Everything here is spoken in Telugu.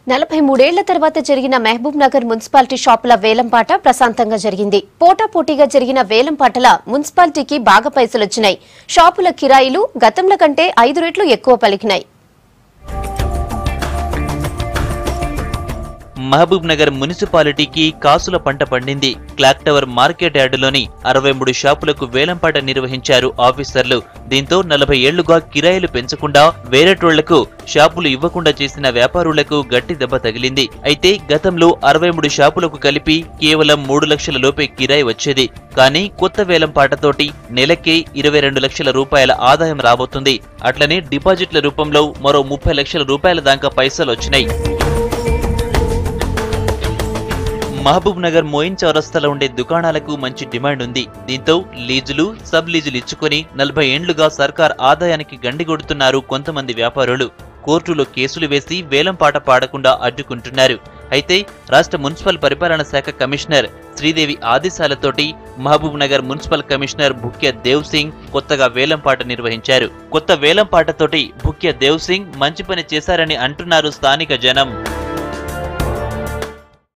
నలభై మూడేళ్ల తర్వాత జరిగిన మహబూబ్ నగర్ మున్సిపాలిటీ షాపుల వేలంపాట ప్రశాంతంగా జరిగింది పోటాపోటీగా జరిగిన వేలంపాటల మున్సిపాలిటీకి బాగా పైసలొచ్చినాయి షాపుల కిరాయిలు గతంలో కంటే ఐదు రెట్లు ఎక్కువ పలికినాయి మహబూబ్ నగర్ మున్సిపాలిటీకి కాసుల పంట పండింది క్లాక్ టవర్ మార్కెట్ యార్డులోని అరవై మూడు షాపులకు వేలంపాట నిర్వహించారు ఆఫీసర్లు దీంతో నలభై ఏళ్లుగా కిరాయిలు పెంచకుండా వేరేటోళ్లకు షాపులు ఇవ్వకుండా చేసిన వ్యాపారులకు గట్టి దెబ్బ తగిలింది అయితే గతంలో అరవై మూడు షాపులకు కలిపి కేవలం మూడు లక్షల లోపే కిరాయి వచ్చేది కానీ కొత్త వేలంపాటతోటి నెలకే ఇరవై రెండు లక్షల రూపాయల ఆదాయం రాబోతుంది అట్లనే డిపాజిట్ల రూపంలో మరో ముప్పై లక్షల రూపాయల దాకా పైసలు వచ్చినాయి మహబూబ్ నగర్ మోయిన్ చౌరస్తాలో ఉండే దుకాణాలకు మంచి డిమాండ్ ఉంది దీంతో లీజులు సబ్ లీజులు ఇచ్చుకొని నలభై ఏండ్లుగా సర్కార్ ఆదాయానికి గండిగొడుతున్నారు కొంతమంది వ్యాపారులు కోర్టులో కేసులు వేసి వేలంపాట పాడకుండా అడ్డుకుంటున్నారు అయితే రాష్ట్ర మున్సిపల్ పరిపాలన శాఖ కమిషనర్ శ్రీదేవి ఆదేశాలతోటి Mahabubnagar municipal commissioner Bhukya Dev Singh కొత్తగా వేలంపాట నిర్వహించారు కొత్త వేలంపాటతోటి భుక్య దేవ్ సింగ్ మంచి పని చేశారని అంటున్నారు స్థానిక జనం